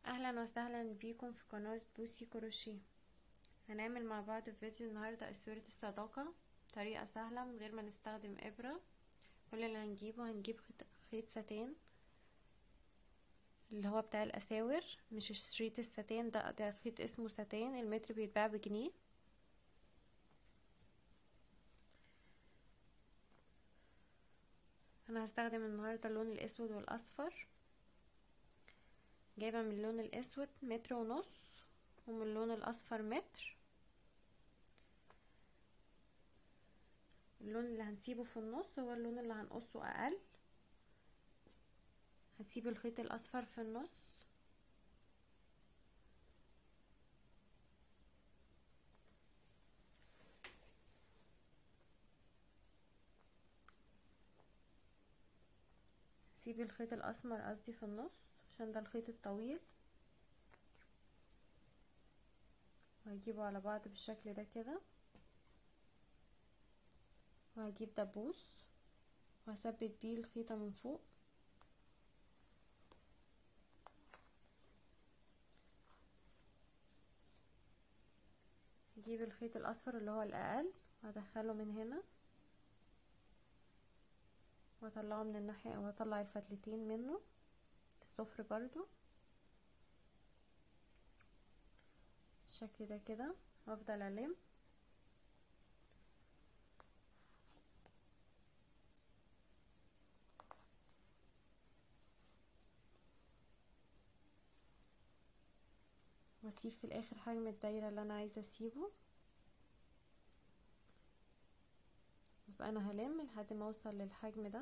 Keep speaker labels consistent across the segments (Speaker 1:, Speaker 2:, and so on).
Speaker 1: اهلا وسهلا بيكم في قناة بوسي كروشيه هنعمل مع بعض في فيديو النهاردة اسورة الصداقة طريقة سهلة من غير ما نستخدم ابرة كل اللي هنجيبه هنجيب خيط ساتين اللي هو بتاع الاساور مش شريط الساتين ده ده خيط اسمه ساتين المتر بيتباع بجنيه انا هستخدم النهاردة اللون الاسود والاصفر جايبة من اللون الاسود متر ونص ومن اللون الاصفر متر اللون اللي هنسيبه في النص هو اللون اللي هنقصه اقل هسيب الخيط الاصفر في النص هسيب الخيط الاسمر قصدي في النص عشان ده الخيط الطويل وهجيبه على بعض بالشكل ده كده وهجيب دبوس وهثبت بيه الخيطة من فوق هجيب الخيط الاصفر اللي هو الاقل وهدخله من هنا واطلعه من الناحية واطلع الفتلتين منه الصفر برضو بالشكل ده كده وافضل الم واسيب في الاخر حجم الدايرة اللي انا عايزة اسيبه يبقى انا هلم لحد ما اوصل للحجم ده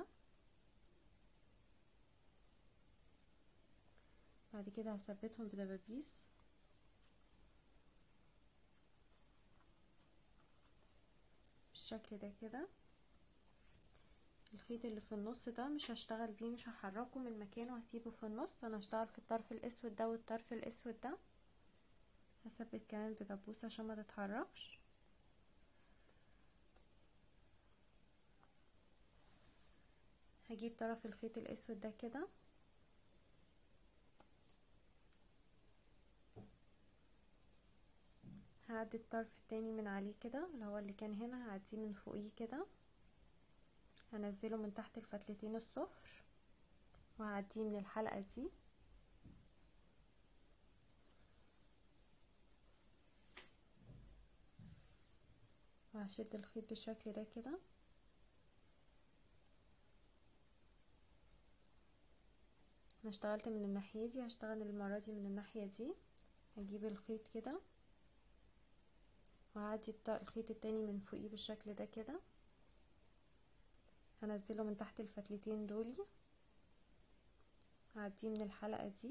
Speaker 1: بعد كده هثبتهم بدبابيس بالشكل ده كده الخيط اللي في النص ده مش هشتغل بيه مش هحركه من مكانه وهسيبه في النص انا هشتغل في الطرف الاسود ده والطرف الاسود ده هثبت كمان بدبوس عشان ما تتحركش هجيب طرف الخيط الاسود ده كده هعدي الطرف التاني من عليه كده اللي هو اللي كان هنا هعديه من فوقيه كده هنزله من تحت الفتلتين الصفر وهعديه من الحلقة دي وهشد الخيط بالشكل ده كده انا اشتغلت من الناحية دي هشتغل المرة دي من الناحية دي هجيب الخيط كده وهعدي الخيط التاني من فوقيه بالشكل ده كده هنزله من تحت الفتلتين دولي هعديه من الحلقة دي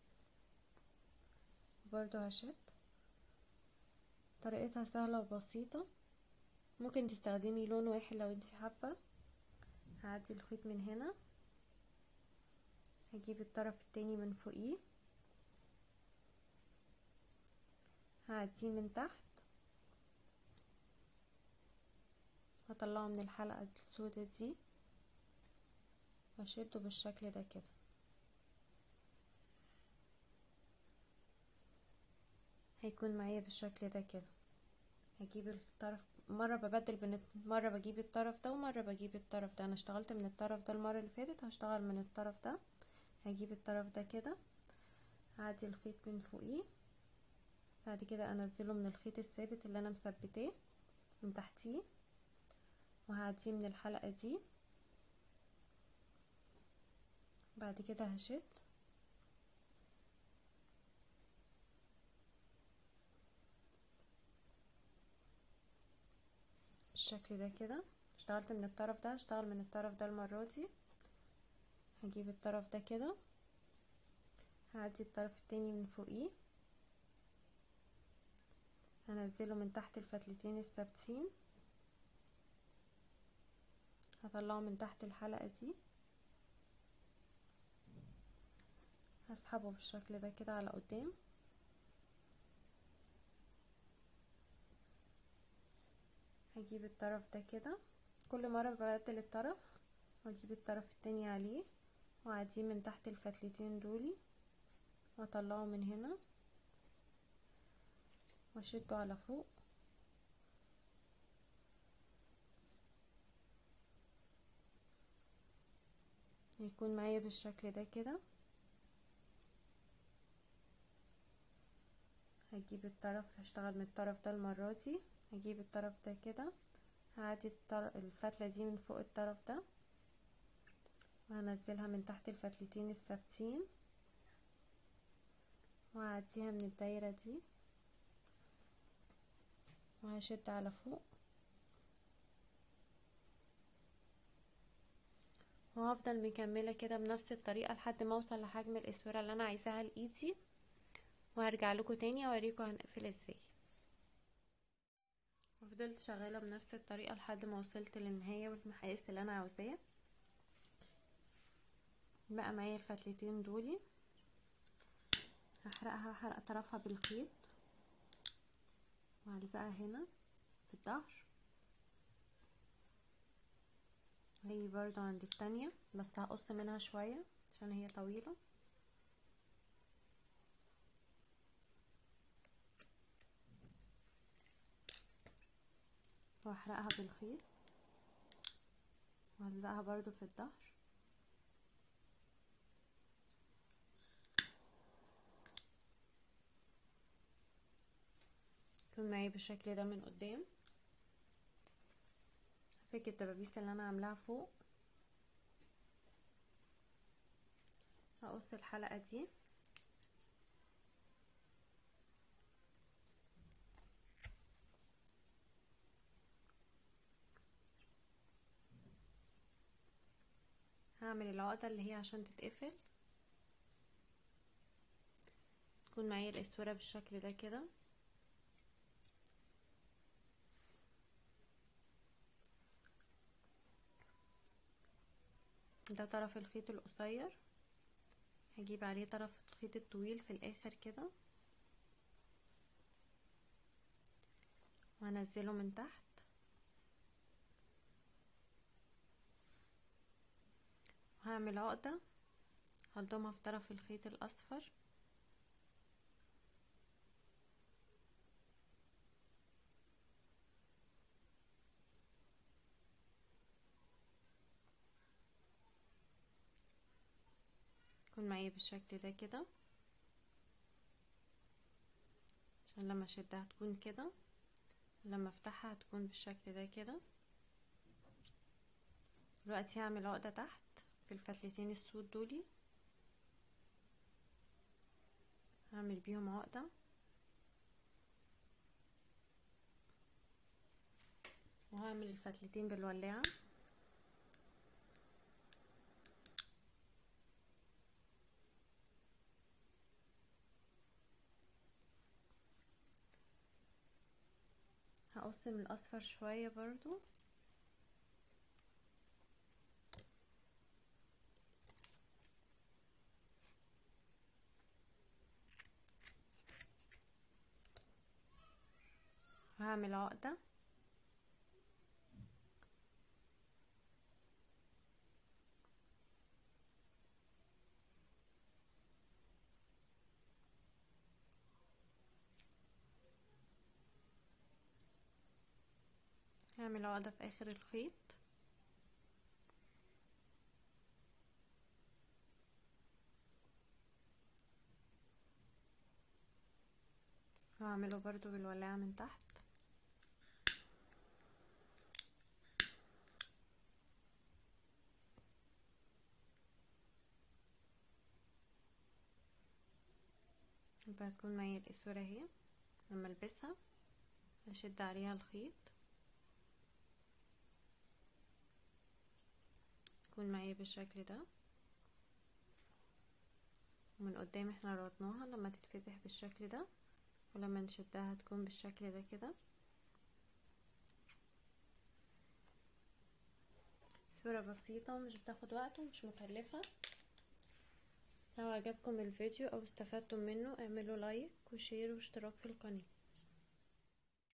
Speaker 1: برضو هشد طريقتها سهلة وبسيطة ممكن تستخدمي لون واحد لو انت حابة هعدي الخيط من هنا هجيب الطرف التاني من فوقيه هعديه من تحت هطلعه من الحلقة السودة دي واشده بالشكل ده كده هيكون معايا بالشكل ده كده هجيب الطرف مرة ببدل بين مرة بجيب الطرف ده ومرة بجيب الطرف ده انا اشتغلت من الطرف ده المرة اللي فاتت هشتغل من الطرف ده هجيب الطرف ده كده هعدي الخيط من فوقيه بعد كده انزله من الخيط الثابت اللي انا مثبتاه من تحتيه وهعديه من الحلقة دي بعد كده هشد بالشكل ده كده اشتغلت من الطرف ده هشتغل من الطرف ده المرة دي هجيب الطرف ده كده هعدي الطرف التاني من فوقيه هنزله من تحت الفتلتين الثابتين هطلعه من تحت الحلقة دي هسحبه بالشكل ده كده على قدام هجيب الطرف ده كده كل مرة ببدل الطرف واجيب الطرف التاني عليه واعديه من تحت الفتلتين دولي واطلعه من هنا واشده على فوق يكون معايا بالشكل ده كده هجيب الطرف هشتغل من الطرف ده المرة دي هجيب الطرف ده كده هعدي الفتلة دي من فوق الطرف ده وهنزلها من تحت الفتلتين الثابتين وهعديها من الدايرة دي وهشد على فوق وهفضل مكملة كده بنفس الطريقة لحد ما اوصل لحجم الاسورة اللي انا عايزاها لايدي وهرجع لكم تاني اوريكم هنقفل ازاي وفضلت شغالة بنفس الطريقة لحد ما وصلت للنهاية والمقاس اللي انا عاوزاه بقى معايا الفتلتين دولي هحرقها هحرق طرفها بالخيط وهلزقها هنا في الظهر هي برضو عند التانية بس هقص منها شوية عشان هي طويلة واحرقها بالخيط وهلزقها برضو في الظهر تكون معايا بالشكل ده من قدام هفك الدبابيس اللي انا عاملاها فوق هقص الحلقة دي هعمل العقدة اللي هي عشان تتقفل تكون معايا الاسورة بالشكل ده كده ده طرف الخيط القصير هجيب عليه طرف الخيط الطويل في الاخر كده وهنزله من تحت وهعمل عقدة هلضمها في طرف الخيط الاصفر تكون معايا بالشكل ده كده عشان لما اشدها تكون كده لما افتحها هتكون بالشكل ده كده دلوقتي هعمل عقدة تحت في الفتلتين السود دولي هعمل بيهم عقدة وهعمل الفتلتين بالولاعة هقص من الاصفر شوية برضو هعمل عقدة هعمل عقدة في اخر الخيط وهعمله برضو بالولاعة من تحت يبقى هتكون معايا الاسورة اهي لما البسها هشد عليها الخيط تكون معايا بالشكل ده ومن قدام احنا ربطناها لما تتفتح بالشكل ده ولما نشدها هتكون بالشكل ده كده صورة بسيطة مش بتاخد وقت ومش مكلفة لو عجبكم الفيديو او استفدتم منه اعملوا لايك وشير واشتراك في القناة